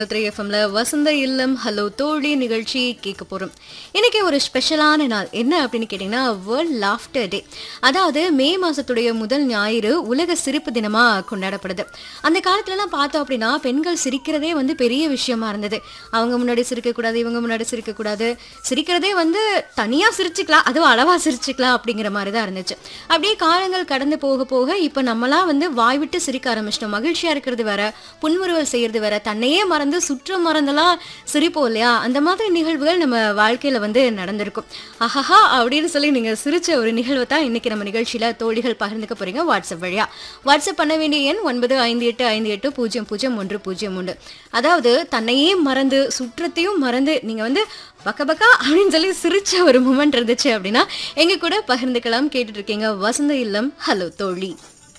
three எஃப்எம்ல வசந்த இல்லம் ஹலோ தோழி நிகழ்ச்சி கேட்க போறோம் இன்னைக்கு ஒரு ஸ்பெஷலான நாள் என்ன அப்படின்னு கேட்டிங்கன்னா வேர்ல்ட் லாஃப்டர் டே அதாவது மே மாசத்துடைய முதல் ஞாயிறு உலக சிரிப்பு தினமா கொண்டாடப்படுது அந்த காலத்துலலாம் பார்த்தோம் அப்படின்னா பெண்கள் சிரிக்கிறதே வந்து பெரிய விஷயமா இருந்தது அவங்க முன்னாடி சிரிக்கக்கூடாது இவங்க முன்னாடி சிரிக்கக்கூடாது சிரிக்கிறதே வந்து தனியா சிரிச்சுக்கலாம் அதுவும் அளவா சிரிச்சுக்கலாம் அப்படிங்கிற மாதிரி தான் இருந்துச்சு அப்படியே காலங்கள் கடந்து போக போக இப்போ நம்மலாம் வந்து வாய் விட்டு சிரிக்க ஆரம்பிச்சிட்டோம் மகிழ்ச்சியா இருக்கிறது வேற புன்முறுவல் செய்யறது வேற தன்னையே மறந்து சுற்றம் மறந்தெல்லாம் சிரிப்போம் இல்லையா அந்த மாதிரி நிகழ்வுகள் நம்ம வாழ்க்கையில வந்து நடந்திருக்கும் அஹஹா அப்படின்னு சொல்லி நீங்க சிரிச்ச ஒரு நிகழ்வை தான் இன்னைக்கு நம்ம நிகழ்ச்சியில தோழிகள் பகிர்ந்துக்க போறீங்க வாட்ஸ்அப் வழியா வாட்ஸ்அப் பண்ண வேண்டிய எண் ஒன்பது ஐந்து எட்டு ஐந்து எட்டு பூஜ்ஜியம் பூஜ்ஜியம் ஒன்று பூஜ்ஜியம் ஒன்று அதாவது தன்னையே மறந்து சுற்றத்தையும் மறந்து நீங்க வந்து பக்க பக்கா அப்படின்னு சொல்லி சிரிச்ச ஒரு மூமெண்ட் இருந்துச்சு அப்படின்னா எங்க கூட பகிர்ந்துக்கலாம் கேட்டுட்டு இருக்கீங்க வசந்த இல்லம் ஹலோ தோழி